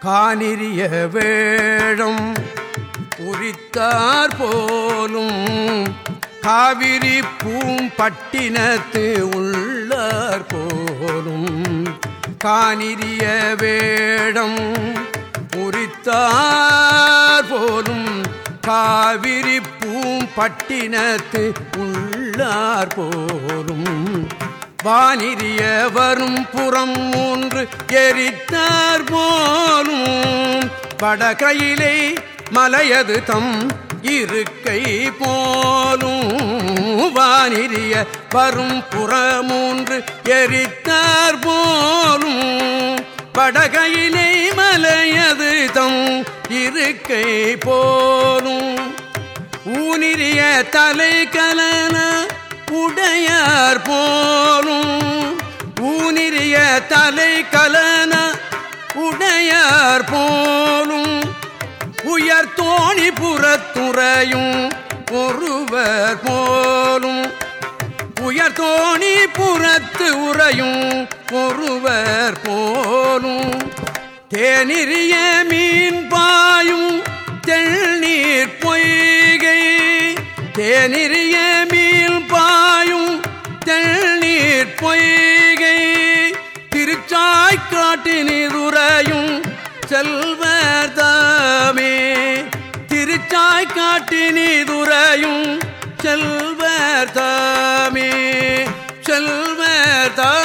காணிரிய வேழம் உரித்தார் போலும் காவிரி பூம்பட்டினத்து உள்ளார் போலும் காணிரிய வேடம் உரித்தார் போலும் காவிரி பூம்பட்டினத்து உள்ளார் போலும் வானிரிய வரும் புறம் மூன்று எரித்தார் போலும் வடகையிலே மலையது தம் இருக்கை போலும் வானிரிய வரும் புறமூன்று எரித்தார் போலும் படகையிலே மலையது தம் இருக்கை போலும் ஊனிரிய தலை கலன உடையார் போலும் ஊனிரிய தலை கலன உடையார் போலும் உயர் தோணி புறத்துறையும் ஒருவர் போலும் உயர் தோணி புறத்து உறையும் ஒருவர் போலும் தேனிரிய மீன் பாயும் தெள்நீர் பொய்கை தேனிரிய மீன் பாயும் தெள்நீர் பொய்கை திருச்சாய்க்காட்டினிதுரையும் செல்வர் தாமே திருச்சாய்க்காட்டினிதுரையும் செல்வர் தாமே செல்வர் தாமே